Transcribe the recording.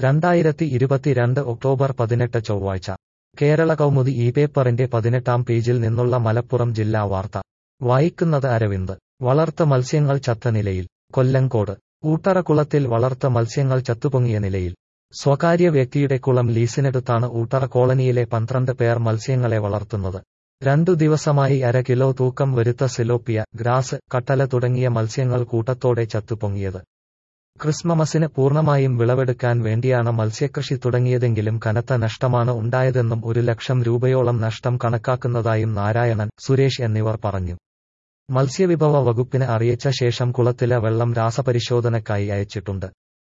രണ്ടായിരത്തി ഇരുപത്തിരണ്ട് ഒക്ടോബർ പതിനെട്ട് ചൊവ്വാഴ്ച കേരള കൗമുദി ഈ പേപ്പറിന്റെ പതിനെട്ടാം പേജിൽ നിന്നുള്ള മലപ്പുറം ജില്ലാ വാർത്ത വായിക്കുന്നത് അരവിന്ദ് വളർത്ത മത്സ്യങ്ങൾ ചത്ത നിലയിൽ കൊല്ലങ്കോട് ഊട്ടറക്കുളത്തിൽ വളർത്ത മത്സ്യങ്ങൾ ചത്തുപൊങ്ങിയ നിലയിൽ സ്വകാര്യ വ്യക്തിയുടെ കുളം ലീസിനെടുത്താണ് ഊട്ടറ കോളനിയിലെ പന്ത്രണ്ട് പേർ മത്സ്യങ്ങളെ വളർത്തുന്നത് രണ്ടു ദിവസമായി അര കിലോ തൂക്കം വരുത്ത സിലോപ്പിയ ഗ്രാസ് കട്ടല തുടങ്ങിയ മത്സ്യങ്ങൾ കൂട്ടത്തോടെ ചത്തുപൊങ്ങിയത് ക്രിസ്മമസിന് പൂർണ്ണമായും വിളവെടുക്കാൻ വേണ്ടിയാണ് മത്സ്യകൃഷി തുടങ്ങിയതെങ്കിലും കനത്ത നഷ്ടമാണ് ഉണ്ടായതെന്നും ഒരു ലക്ഷം രൂപയോളം നഷ്ടം കണക്കാക്കുന്നതായും നാരായണൻ സുരേഷ് എന്നിവർ പറഞ്ഞു മത്സ്യവിഭവ വകുപ്പിന് അറിയിച്ച ശേഷം കുളത്തിലെ വെള്ളം രാസപരിശോധനയ്ക്കായി അയച്ചിട്ടുണ്ട്